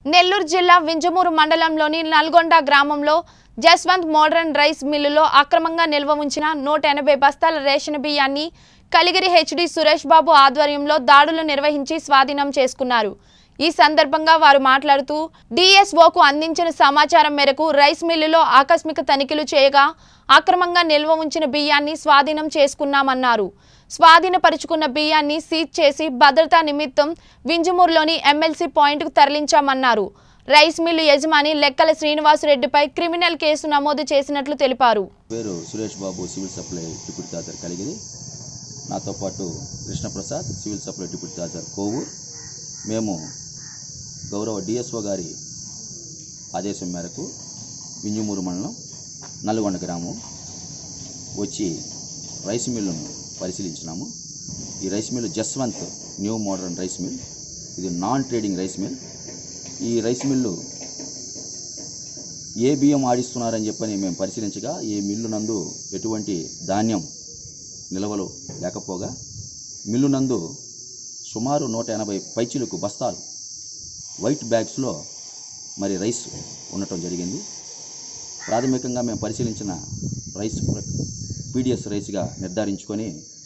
నెల్లూరు జిల్లా వింజమూరు మండలంలోని నల్గొండ గ్రామంలో జస్వంత్ మోడర్న్ రైస్ మిల్లులో అక్రమంగా నిల్వ ఉంచిన నూట ఎనభై బస్తాల రేషన్ బియ్యాన్ని కలిగిరి హెచ్డి సురేష్ బాబు ఆధ్వర్యంలో దాడులు నిర్వహించి స్వాధీనం చేసుకున్నారు ఈ సందర్భంగా వారు మాట్లాడుతూ డిఎస్ఓకు అందించిన సమాచారం మేరకు రైస్ మిల్లులో ఆకస్మిక తనిఖీలు చేయగా అక్రమంగా నిల్వ ఉంచిన బియ్యాన్ని స్వాధీనం చేసుకున్నామన్నారు స్వాధీనపరుచుకున్న బియ్యాన్ని సీజ్ చేసి భద్రతా నిమిత్తం వింజమూరులోని ఎమ్మెల్సీ పాయింట్కు తరలించామన్నారు రైస్ మిల్లు యజమాని లెక్కల శ్రీనివాసరెడ్డిపై క్రిమినల్ కేసు నమోదు చేసినట్లు తెలిపారు పేరు Suresh Babu civil supply deputy తాజర్ కలిగిరి నాతో పాటు కృష్ణప్రసాద్ సివిల్ సప్లై డిప్యూటీ తాజర్ కోవూర్ మేము గౌరవ డిఎస్ఓ గారి ఆదేశం మేరకు వింజమూరు మండలం నల్గొండ గ్రామం వచ్చి రైస్ మిల్లును పరిశీలించినాము ఈ rice mill Jaswanth new modern rice mill ఇది నాన్ ట్రేడింగ్ రైస్ మిల్ ఈ రైస్ మిల్లు ఏ బియ్యం ఆడిస్తున్నారని చెప్పని మేము పరిశీలించగా ఈ మిల్లు నందు ఎటువంటి ధాన్యం నిల్వలు లేకపోగా మిల్లు నందు సుమారు నూట ఎనభై పైచిలకు బస్తాలు వైట్ బ్యాగ్స్లో మరి రైస్ ఉండటం జరిగింది ప్రాథమికంగా మేము పరిశీలించిన రైస్ పీడిఎస్ రైస్గా నిర్ధారించుకొని